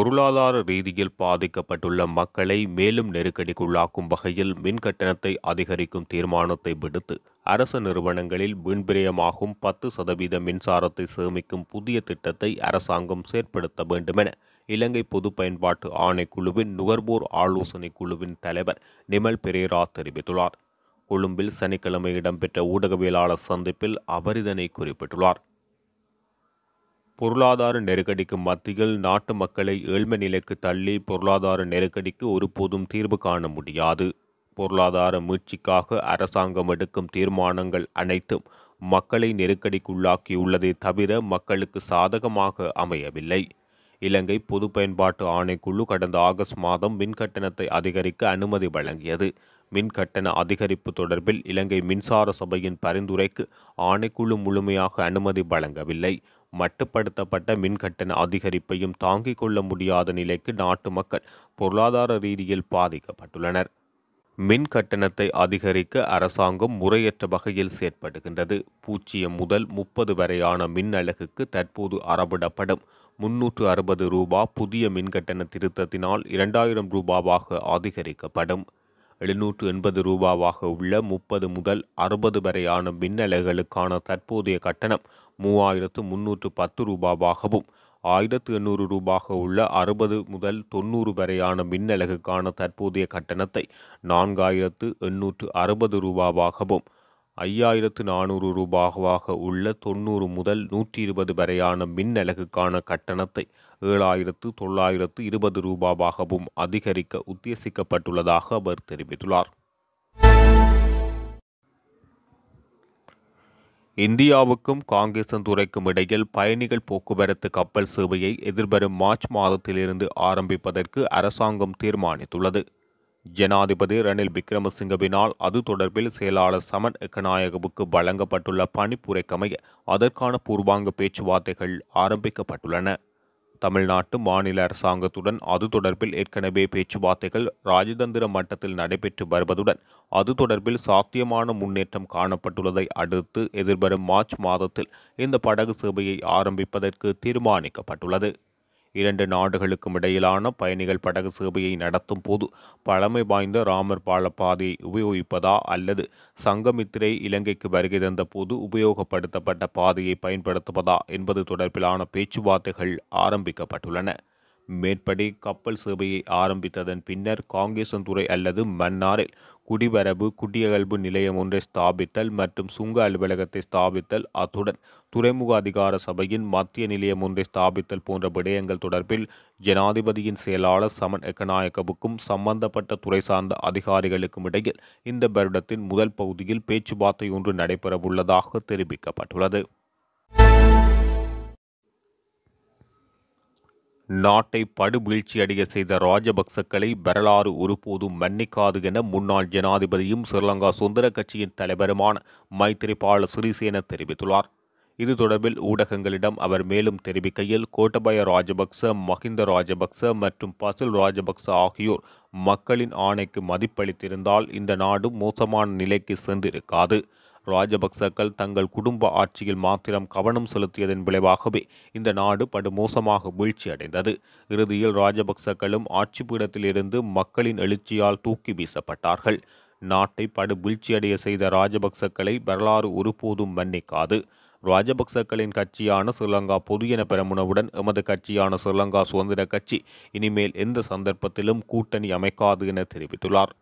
பொருளாதார ரீதியில் பாதிக்கப்பட்டுள்ள மக்களை மேலும் நெருக்கடிக்குள்ளாக்கும் வகையில் மின் கட்டணத்தை அதிகரிக்கும் தீர்மானத்தை விடுத்து அரசு நிறுவனங்களில் வீண்பிரயமாகும் பத்து சதவீத மின்சாரத்தை சேமிக்கும் புதிய திட்டத்தை அரசாங்கம் செயற்படுத்த வேண்டுமென இலங்கை பொது பயன்பாட்டு ஆணைக்குழுவின் நுகர்வோர் ஆலோசனை குழுவின் தலைவர் நிமல் பெரேரா தெரிவித்துள்ளார் கொழும்பில் சனிக்கிழமை இடம்பெற்ற ஊடகவியலாளர் சந்திப்பில் அவர் இதனை குறிப்பிட்டுள்ளார் பொருளாதார நெருக்கடிக்கு மத்தியில் நாட்டு மக்களை ஏழ்மை நிலைக்கு தள்ளி பொருளாதார நெருக்கடிக்கு ஒருபோதும் தீர்வு காண முடியாது பொருளாதார மீட்சிக்காக அரசாங்கம் எடுக்கும் தீர்மானங்கள் அனைத்தும் மக்களை நெருக்கடிக்குள்ளாக்கியுள்ளதே தவிர மக்களுக்கு சாதகமாக அமையவில்லை இலங்கை பொது பயன்பாட்டு ஆணைக்குழு கடந்த ஆகஸ்ட் மாதம் மின் கட்டணத்தை அதிகரிக்க அனுமதி வழங்கியது மின் கட்டண அதிகரிப்பு தொடர்பில் இலங்கை மின்சார சபையின் பரிந்துரைக்கு ஆணைக்குழு முழுமையாக அனுமதி வழங்கவில்லை மட்டுப்படுத்தப்பட்ட மின் கட்டண அதிகரிப்பையும் தாங்கிக் கொள்ள முடியாத நிலைக்கு நாட்டு மக்கள் பொருளாதார ரீதியில் பாதிக்கப்பட்டுள்ளனர் மின் கட்டணத்தை அதிகரிக்க அரசாங்கம் முறையற்ற வகையில் செயற்படுகின்றது பூஜ்ஜியம் முதல் முப்பது வரையான மின் அலகுக்கு தற்போது அறவிடப்படும் முன்னூற்று அறுபது ரூபா புதிய மின்கட்டண திருத்தத்தினால் இரண்டாயிரம் ரூபாவாக அதிகரிக்கப்படும் எழுநூற்று எண்பது ரூபாவாக உள்ள முப்பது முதல் அறுபது வரையான மின்னலைகளுக்கான தற்போதைய கட்டணம் மூவாயிரத்து முன்னூற்று பத்து ரூபாவாகவும் ஆயிரத்து எண்ணூறு ரூபாக உள்ள அறுபது முதல் தொண்ணூறு வரையான மின்னலகுக்கான தற்போதைய கட்டணத்தை நான்காயிரத்து எண்ணூற்று அறுபது ரூபாவாகவும் ஐயாயிரத்து நானூறு ரூபாவாக உள்ள தொண்ணூறு முதல் நூற்றி இருபது வரையான மின்னலகுக்கான கட்டணத்தை ஏழாயிரத்து தொள்ளாயிரத்து இருபது ரூபாவாகவும் அதிகரிக்க உத்தேசிக்கப்பட்டுள்ளதாக அவர் தெரிவித்துள்ளார் இந்தியாவுக்கும் காங்கேசன்துறைக்கும் இடையில் பயணிகள் போக்குவரத்து கப்பல் சேவையை எதிர்வரும் மார்ச் மாதத்திலிருந்து ஆரம்பிப்பதற்கு அரசாங்கம் தீர்மானித்துள்ளது ஜனாதிபதி ரணில் விக்ரமசிங்கவினால் அது தொடர்பில் செயலாளர் சமன் எக்கநாயகவுக்கு வழங்கப்பட்டுள்ள பணிப்புரைக்கமைய அதற்கான பூர்வாங்க பேச்சுவார்த்தைகள் ஆரம்பிக்கப்பட்டுள்ளன தமிழ்நாட்டு மாநில அரசாங்கத்துடன் அது தொடர்பில் ஏற்கனவே பேச்சுவார்த்தைகள் ராஜதந்திர மட்டத்தில் நடைபெற்று வருவதுடன் அது தொடர்பில் சாத்தியமான முன்னேற்றம் காணப்பட்டுள்ளதை அடுத்து எதிர்வரும் மார்ச் மாதத்தில் இந்த படகு சேவையை ஆரம்பிப்பதற்கு தீர்மானிக்கப்பட்டுள்ளது இரண்டு நாடுகளுக்கும் இடையிலான பயணிகள் படகு சேவையை நடத்தும் போது பழமை வாய்ந்த ராமர் பால பாதையை உபயோகிப்பதா அல்லது சங்கமித்திரை இலங்கைக்கு வருகை தந்த போது உபயோகப்படுத்தப்பட்ட பாதையை பயன்படுத்துவதா என்பது தொடர்பிலான பேச்சுவார்த்தைகள் ஆரம்பிக்கப்பட்டுள்ளன மேற்படி கப்பல் சேவையை ஆரம்பித்ததன் பின்னர் காங்கேசன்துறை அல்லது மன்னாரில் குடிவரவு குடியகல்பு நிலையம் ஒன்றை ஸ்தாபித்தல் மற்றும் சுங்க அலுவலகத்தை ஸ்தாபித்தல் அத்துடன் துறைமுக அதிகார சபையின் மத்திய நிலையம் ஒன்றை ஸ்தாபித்தல் போன்ற விடயங்கள் தொடர்பில் ஜனாதிபதியின் செயலாளர் சமன் எக்கநாயக்கவுக்கும் சம்பந்தப்பட்ட துறை சார்ந்த அதிகாரிகளுக்கும் இடையில் இந்த வருடத்தின் முதல் பகுதியில் பேச்சுவார்த்தை ஒன்று நடைபெறவுள்ளதாக தெரிவிக்கப்பட்டுள்ளது நாட்டை படுவீழ்ச்சியடைய செய்த ராஜபக்சக்களை வரலாறு ஒருபோதும் மன்னிக்காது என முன்னாள் ஜனாதிபதியும் ஸ்ரீலங்கா சுதந்திர கட்சியின் தலைவருமான மைத்திரிபால சிறிசேன தெரிவித்துள்ளார் இது தொடர்பில் ஊடகங்களிடம் அவர் மேலும் தெரிவிக்கையில் கோட்டபய ராஜபக்ச மஹிந்த ராஜபக்ச மற்றும் பசில் ராஜபக்ச ஆகியோர் மக்களின் ஆணைக்கு மதிப்பளித்திருந்தால் இந்த நாடு மோசமான நிலைக்கு சென்றிருக்காது ராஜபக்சக்கள் தங்கள் குடும்ப ஆட்சியில் மாத்திரம் கவனம் செலுத்தியதன் விளைவாகவே இந்த நாடு படுமோசமாக வீழ்ச்சியடைந்தது இறுதியில் ராஜபக்சக்களும் ஆட்சி பீடத்தில் இருந்து மக்களின் எழுச்சியால் தூக்கி வீசப்பட்டார்கள் நாட்டை படு வீழ்ச்சியடைய செய்த ராஜபக்சக்களை வரலாறு ஒருபோதும் மன்னிக்காது ராஜபக்சக்களின் கட்சியான ஸ்ரீலங்கா பொதுஜன பெரமுனவுடன் எமது கட்சியான ஸ்ரீலங்கா சுதந்திர கட்சி இனிமேல் எந்த சந்தர்ப்பத்திலும் கூட்டணி அமைக்காது என தெரிவித்துள்ளார்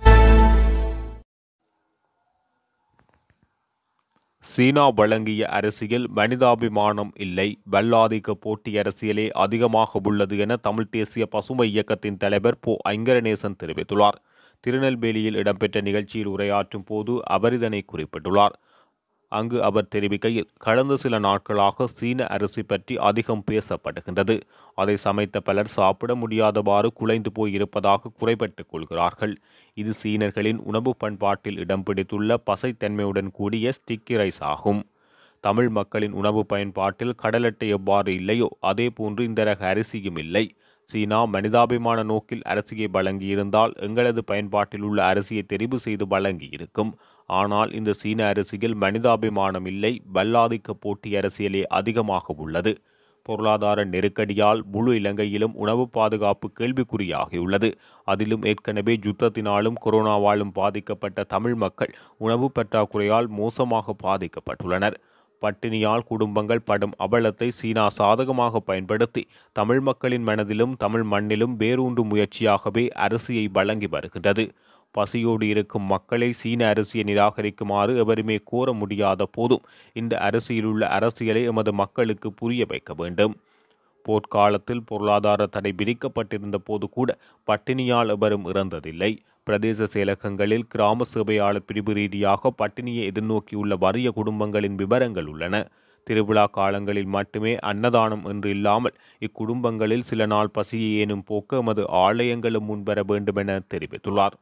சீனா வழங்கிய அரசியல் மனிதாபிமானம் இல்லை வல்லாதிக்க போட்டி அரசியலே அதிகமாக உள்ளது என தமிழ் தேசிய பசுமை இயக்கத்தின் தலைவர் போ ஐங்கரநேசன் தெரிவித்துள்ளார் திருநெல்வேலியில் இடம்பெற்ற நிகழ்ச்சியில் உரையாற்றும் போது அவர் இதனை குறிப்பிட்டுள்ளார் அங்கு அவர் தெரிவிக்கையில் கடந்த சில நாட்களாக சீன அரிசி பற்றி அதிகம் பேசப்படுகின்றது அதை சமைத்த பலர் சாப்பிட முடியாதவாறு குலைந்து போய் இருப்பதாக குறைபட்டுக் கொள்கிறார்கள் இது சீனர்களின் உணவு பண்பாட்டில் இடம் பிடித்துள்ள பசைத்தன்மையுடன் கூடிய ஸ்டிக்கி ரைஸ் ஆகும் தமிழ் மக்களின் உணவு பயன்பாட்டில் கடலட்டை எவ்வாறு இல்லையோ அதே போன்று இந்த ரக அரிசியும் இல்லை சீனா மனிதாபிமான நோக்கில் அரிசியை வழங்கியிருந்தால் எங்களது பயன்பாட்டில் உள்ள அரிசியை தெரிவு செய்து வழங்கியிருக்கும் ஆனால் இந்த சீன அரசியல் மனிதாபிமானம் இல்லை வல்லாதிக்க போட்டி அரசியலே அதிகமாக உள்ளது பொருளாதார நெருக்கடியால் முழு இலங்கையிலும் உணவு பாதுகாப்பு கேள்விக்குறியாகியுள்ளது அதிலும் ஏற்கனவே யுத்தத்தினாலும் கொரோனாவாலும் பாதிக்கப்பட்ட தமிழ் மக்கள் உணவு பற்றாக்குறையால் மோசமாக பாதிக்கப்பட்டுள்ளனர் பட்டினியால் குடும்பங்கள் படும் அவலத்தை சீனா சாதகமாக பயன்படுத்தி தமிழ் மக்களின் மனதிலும் தமிழ் மண்ணிலும் வேரூன்றும் முயற்சியாகவே அரிசியை வழங்கி வருகின்றது பசியோடு இருக்கும் மக்களை சீன அரிசியை நிராகரிக்குமாறு எவருமே கோர முடியாத போதும் இந்த அரிசியில் உள்ள அரசியலை எமது மக்களுக்கு புரிய வைக்க வேண்டும் போர்க்காலத்தில் பொருளாதார தடை விதிக்கப்பட்டிருந்த போது கூட பட்டினியால் எவரும் இறந்ததில்லை பிரதேச செயலகங்களில் கிராம சேவையாளர் பிரிவு ரீதியாக பட்டினியை எதிர்நோக்கியுள்ள வறிய குடும்பங்களின் விவரங்கள் உள்ளன திருவிழா காலங்களில் மட்டுமே அன்னதானம் என்று இல்லாமல் இக்குடும்பங்களில் சில நாள் பசியை ஏனும் போக்க எமது ஆலயங்களும் முன்வர வேண்டுமென தெரிவித்துள்ளார்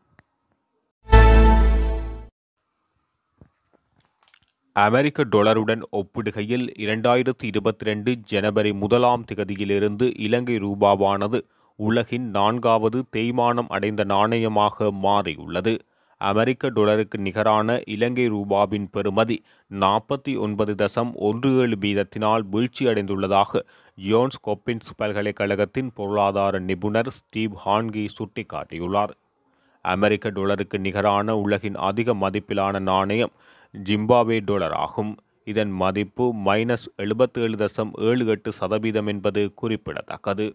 அமெரிக்க டொலருடன் ஒப்பிடுகையில் இரண்டாயிரத்தி இருபத்தி ரெண்டு ஜனவரி முதலாம் திகதியிலிருந்து இலங்கை ரூபாவானது உலகின் நான்காவது தேய்மானம் அடைந்த நாணயமாக மாறியுள்ளது அமெரிக்க டொலருக்கு நிகரான இலங்கை ரூபாவின் பெறுமதி நாற்பத்தி ஒன்பது தசம் ஒன்று ஏழு வீதத்தினால் வீழ்ச்சியடைந்துள்ளதாக ஜோன்ஸ் கொப்பின்ஸ் பல்கலைக்கழகத்தின் பொருளாதார நிபுணர் ஸ்டீவ் ஹான்கி சுட்டிக்காட்டியுள்ளார் அமெரிக்க டொலருக்கு நிகரான உலகின் அதிக மதிப்பிலான நாணயம் ஜிம்பாவே டொலர் ஆகும் இதன் மதிப்பு மைனஸ் எழுபத்தேழு தசம் ஏழு எட்டு சதவீதம் என்பது குறிப்பிடத்தக்கது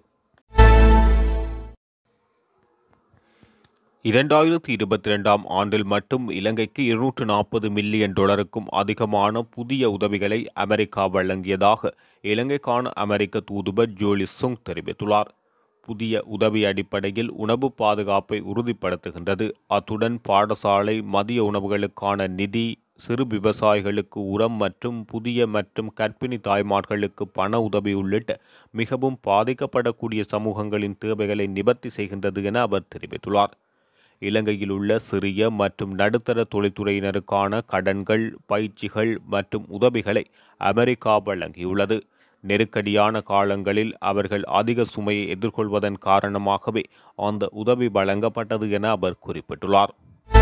இரண்டாயிரத்தி இருபத்தி ரெண்டாம் ஆண்டில் மட்டும் இலங்கைக்கு இருநூற்று நாற்பது மில்லியன் டாலருக்கும் அதிகமான புதிய உதவிகளை அமெரிக்கா வழங்கியதாக இலங்கைக்கான அமெரிக்க தூதுவர் ஜோலி சுங் தெரிவித்துள்ளார் புதிய உதவி அடிப்படையில் உணவு பாதுகாப்பை உறுதிப்படுத்துகின்றது அத்துடன் பாடசாலை மதிய உணவுகளுக்கான நிதி சிறு விவசாயிகளுக்கு உரம் மற்றும் புதிய மற்றும் கர்ப்பிணி தாய்மார்களுக்கு பண உதவி உள்ளிட்ட மிகவும் பாதிக்கப்படக்கூடிய சமூகங்களின் தேவைகளை நிவர்த்தி செய்கின்றது என அவர் தெரிவித்துள்ளார் இலங்கையில் உள்ள சிறிய மற்றும் நடுத்தர தொழில்துறையினருக்கான கடன்கள் பயிற்சிகள் மற்றும் உதவிகளை அமெரிக்கா வழங்கியுள்ளது நெருக்கடியான காலங்களில் அவர்கள் அதிக சுமையை எதிர்கொள்வதன் காரணமாகவே அந்த உதவி வழங்கப்பட்டது என அவர் குறிப்பிட்டுள்ளார்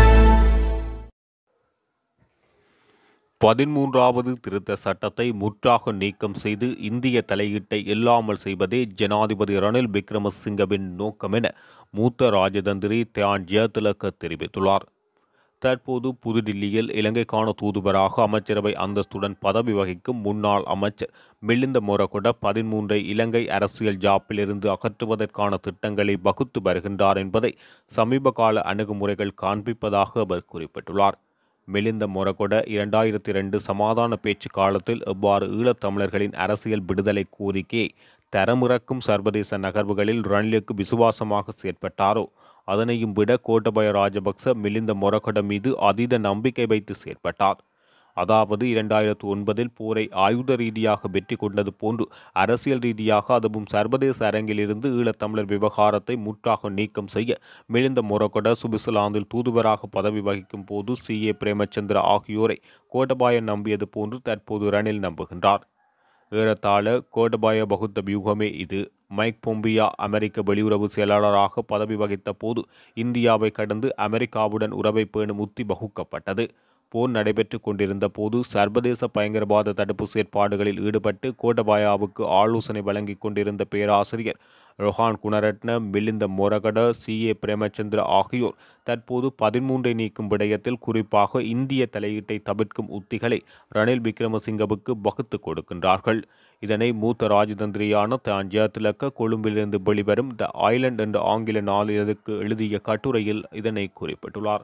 பதிமூன்றாவது திருத்த சட்டத்தை முற்றாக நீக்கம் செய்து இந்திய தலையீட்டை இல்லாமல் செய்வதே ஜனாதிபதி ரணில் விக்ரமசிங்கவின் நோக்கம் என மூத்த ராஜதந்திரி தியான் ஜெயதிலக தெரிவித்துள்ளார் தற்போது புதுடில்லியில் இலங்கைக்கான தூதுவராக அமைச்சரவை அந்தஸ்துடன் பதவி வகிக்கும் முன்னாள் அமைச்சர் மிலிந்த மொரகொட பதிமூன்றை இலங்கை அரசியல் ஜாப்பிலிருந்து அகற்றுவதற்கான திட்டங்களை வகுத்து வருகின்றார் என்பதை சமீபகால அணுகுமுறைகள் காண்பிப்பதாக அவர் குறிப்பிட்டுள்ளார் மெலிந்த மொரகொட இரண்டாயிரத்தி இரண்டு சமாதான பேச்சு காலத்தில் எவ்வாறு ஈழத்தமிழர்களின் அரசியல் விடுதலை கோரிக்கையை தரமிறக்கும் சர்வதேச நகர்வுகளில் ரணிலுக்கு விசுவாசமாக செயற்பட்டாரோ அதனையும் விட கோட்டபய ராஜபக்ச மிலிந்த மொரகொட மீது அதீத நம்பிக்கை வைத்து செயற்பட்டார் அதாவது இரண்டாயிரத்து ஒன்பதில் போரை ஆயுத ரீதியாக வெற்றி கொண்டது போன்று அரசியல் ரீதியாக அதுவும் சர்வதேச அரங்கிலிருந்து ஈழத்தமிழர் விவகாரத்தை முற்றாக நீக்கம் செய்ய மிலிந்த மொரகொட சுவிட்சர்லாந்தில் தூதுவராக பதவி வகிக்கும் போது சி ஏ பிரேமச்சந்திர ஆகியோரை கோட்டபாய நம்பியது போன்று தற்போது ரணில் நம்புகின்றார் ஏறத்தாழ கோட்டபாய பகுத்த வியூகமே இது மைக் பொம்பியா அமெரிக்க வெளியுறவு செயலாளராக பதவி வகித்த போது இந்தியாவை கடந்து அமெரிக்காவுடன் உறவை பேணும் உத்தி வகுக்கப்பட்டது போர் நடைபெற்று கொண்டிருந்த போது சர்வதேச பயங்கரவாத தடுப்பு செயற்பாடுகளில் ஈடுபட்டு கோட்டபாயாவுக்கு ஆலோசனை வழங்கிக் கொண்டிருந்த பேராசிரியர் ரொஹான் குணரட்ன மிலிந்த மொரகட சி ஏ பிரேமச்சந்திர ஆகியோர் தற்போது பதிமூன்றை நீக்கும் விடயத்தில் குறிப்பாக இந்திய தலையீட்டை தவிர்க்கும் உத்திகளை ரணில் விக்ரமசிங்கவுக்கு வகுத்து கொடுக்கின்றார்கள் இதனை மூத்த ராஜதந்திரியான தான் ஜெயதிலக்க கொழும்பிலிருந்து வெளிவரும் த ஐலண்ட் என்ற ஆங்கில நாளிதழுக்கு எழுதிய கட்டுரையில் இதனை குறிப்பிட்டுள்ளார்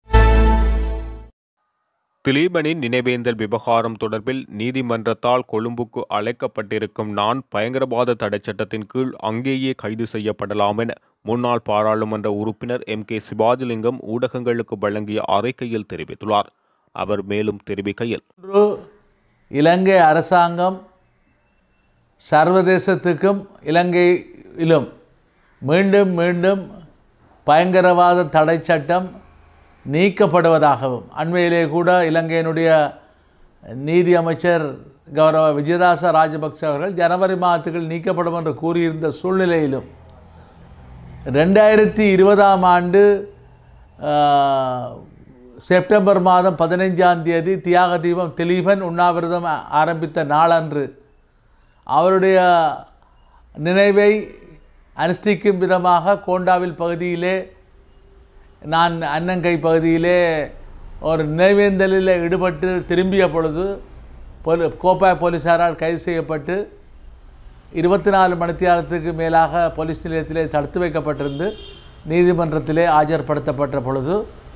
திலீபனின் நினைவேந்தல் விவகாரம் தொடர்பில் நீதிமன்றத்தால் கொழும்புக்கு அழைக்கப்பட்டிருக்கும் நான் பயங்கரவாத தடை சட்டத்தின் கீழ் அங்கேயே கைது செய்யப்படலாம் என முன்னாள் பாராளுமன்ற உறுப்பினர் எம் கே சிவாஜிலிங்கம் ஊடகங்களுக்கு வழங்கிய அறிக்கையில் தெரிவித்துள்ளார் அவர் மேலும் தெரிவிக்கையில் ஒன்று இலங்கை அரசாங்கம் சர்வதேசத்துக்கும் இலங்கையிலும் மீண்டும் மீண்டும் பயங்கரவாத தடை சட்டம் நீக்கப்படுவதாகவும் அண்மையிலே கூட இலங்கையினுடைய நீதி அமைச்சர் கௌரவ விஜயதாச ராஜபக்ச அவர்கள் ஜனவரி மாதத்துக்குள் நீக்கப்படும் என்று கூறியிருந்த சூழ்நிலையிலும் ரெண்டாயிரத்தி இருபதாம் ஆண்டு ஆஹ், செப்டம்பர் மாதம் பதினைஞ்சாம் தேதி தியாக தீபம் திலீபன் உண்ணாவிரதம் ஆரம்பித்த நாளன்று அவருடைய நினைவை அனுஷ்டிக்கும் விதமாக கோண்டாவில் பகுதியிலே நான் அன்னங்கை பகுதியிலே ஒரு நினைவேந்தலில் ஈடுபட்டு திரும்பிய பொழுது போலி கோப்பாய் போலீஸாரால் கைது செய்யப்பட்டு இருபத்தி நாலு மணித்தியாலத்துக்கு மேலாக போலீஸ் நிலையத்திலே தடுத்து வைக்கப்பட்டிருந்து நீதிமன்றத்திலே ஆஜர்படுத்தப்பட்ட பொழுது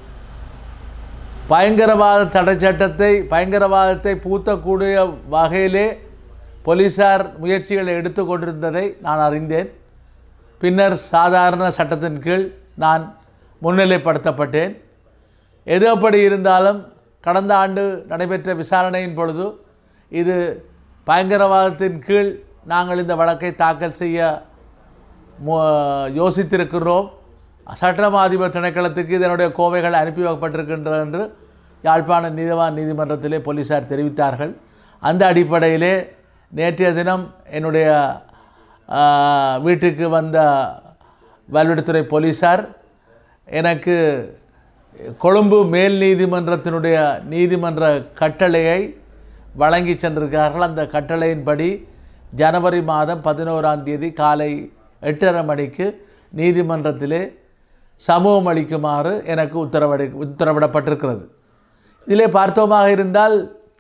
பயங்கரவாத தடை சட்டத்தை பயங்கரவாதத்தை பூத்தக்கூடிய வகையிலே போலீசார் முயற்சிகளை எடுத்து கொண்டிருந்ததை நான் அறிந்தேன் பின்னர் சாதாரண சட்டத்தின் கீழ் நான் முன்னிலைப்படுத்தப்பட்டேன் எது அப்படி இருந்தாலும் கடந்த ஆண்டு நடைபெற்ற விசாரணையின் பொழுது இது பயங்கரவாதத்தின் கீழ் நாங்கள் இந்த வழக்கை தாக்கல் செய்ய மு- யோசித்திருக்கிறோம் சட்டம் அதிபர் திணைக்களத்துக்கு இதனுடைய கோவைகள் அனுப்பி வைக்கப்பட்டிருக்கின்றன என்று யாழ்ப்பாண நீதிவான் நீதிமன்றத்திலே போலீசார் தெரிவித்தார்கள் அந்த அடிப்படையிலே நேற்றைய தினம் என்னுடைய ஆ, வீட்டுக்கு வந்த வல்வெடுத்துறை போலீசார் எனக்கு கொழும்பு மேல் நீதிமன்றத்தினுடைய நீதிமன்ற கட்டளையை வழங்கி சென்றிருக்கிறார்கள் அந்த கட்டளையின்படி ஜனவரி மாதம் பதினோராம் தேதி காலை எட்டரை மணிக்கு நீதிமன்றத்திலே சமூகம் அளிக்குமாறு எனக்கு உத்தரவிட உத்தரவிடப்பட்டிருக்கிறது இதிலே பார்த்தோமாக இருந்தால்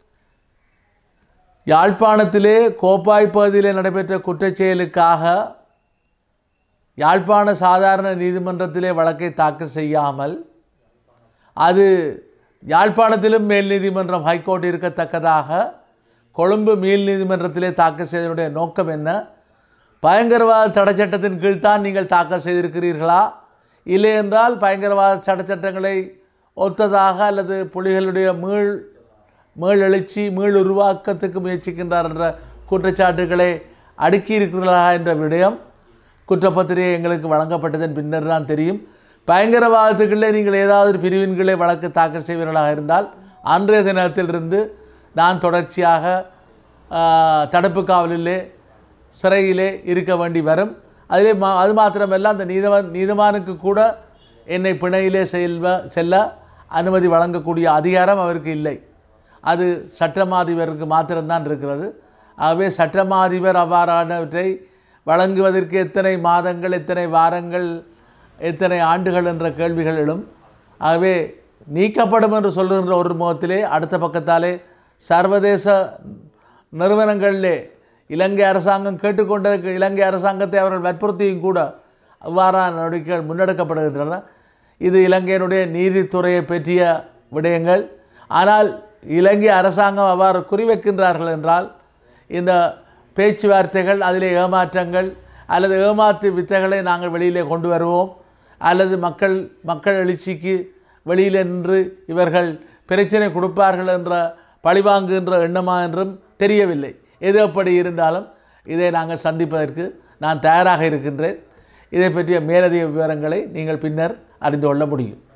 யாழ்ப்பாணத்திலே கோப்பாய் பகுதியிலே நடைபெற்ற குற்றச் செயலுக்காக யாழ்ப்பாண சாதாரண நீதிமன்றத்திலே வழக்கை தாக்கல் செய்யாமல் அது யாழ்ப்பாணத்திலும் மேல் நீதிமன்றம் ஹைகோர்ட் இருக்கத்தக்கதாக கொழும்பு மேல் நீதிமன்றத்திலே தாக்கல் செய்ததனுடைய நோக்கம் என்ன பயங்கரவாத தடை சட்டத்தின் கீழ்தான் நீங்கள் தாக்கல் செய்திருக்கிறீர்களா இல்லை என்றால் பயங்கரவாத தடை சட்டங்களை ஒத்ததாக அல்லது புலிகளுடைய மீள் மீள் எழுச்சி மீள் உருவாக்கத்துக்கு முயற்சிக்கின்றார் என்ற குற்றச்சாட்டுகளை அடுக்கியிருக்கிறீர்களா என்ற விடயம் குற்றப்பத்திரிகை எங்களுக்கு வழங்கப்பட்டதன் பின்னர் தான் தெரியும் பயங்கரவாதத்துக்குள்ளே நீங்கள் ஏதாவது ஒரு பிரிவின்களே வழக்கு தாக்கல் செய்வீர்களாக இருந்தால் அன்றைய தினத்திலிருந்து நான் தொடர்ச்சியாக ஆ, தடுப்பு காவலிலே சிறையிலே இருக்க வேண்டி வரும் அதிலே மா அது மாத்திரமல்ல அந்த நீதவான் நீதிமானுக்கு கூட என்னை பிணையிலே செல்வ செல்ல அனுமதி வழங்கக்கூடிய அதிகாரம் அவருக்கு இல்லை அது சட்டமாதிபருக்கு மாத்திரம்தான் இருக்கிறது ஆகவே சட்டமாதிபர் அவ்வாறானவற்றை வழங்குவதற்கு எத்தனை மாதங்கள் எத்தனை வாரங்கள் எத்தனை ஆண்டுகள் என்ற கேள்விகள் எழும் ஆகவே நீக்கப்படும் என்று சொல்லுகின்ற ஒரு முகத்திலே அடுத்த பக்கத்தாலே சர்வதேச நிறுவனங்களிலே இலங்கை அரசாங்கம் கேட்டுக்கொண்ட இலங்கை அரசாங்கத்தை அவர்கள் வற்புறுத்தியும் கூட அவ்வாறான நடவடிக்கைகள் முன்னெடுக்கப்படுகின்றன இது இலங்கையினுடைய நீதித்துறையை பற்றிய விடயங்கள் ஆனால் இலங்கை அரசாங்கம் அவ்வாறு குறிவைக்கின்றார்கள் என்றால் இந்த பேச்சுவார்த்தைகள் அதிலே ஏமாற்றங்கள் அல்லது ஏமாற்று வித்தைகளை நாங்கள் வெளியிலே கொண்டு வருவோம் அல்லது மக்கள் மக்கள் எழுச்சிக்கு வெளியில் நின்று இவர்கள் பிரச்சனை கொடுப்பார்கள் என்ற பழிவாங்குகின்ற எண்ணமா என்றும் தெரியவில்லை எது அப்படி இருந்தாலும் இதை நாங்கள் சந்திப்பதற்கு நான் தயாராக இருக்கின்றேன் இதை பற்றிய மேலதிக விவரங்களை நீங்கள் பின்னர் அறிந்து கொள்ள முடியும்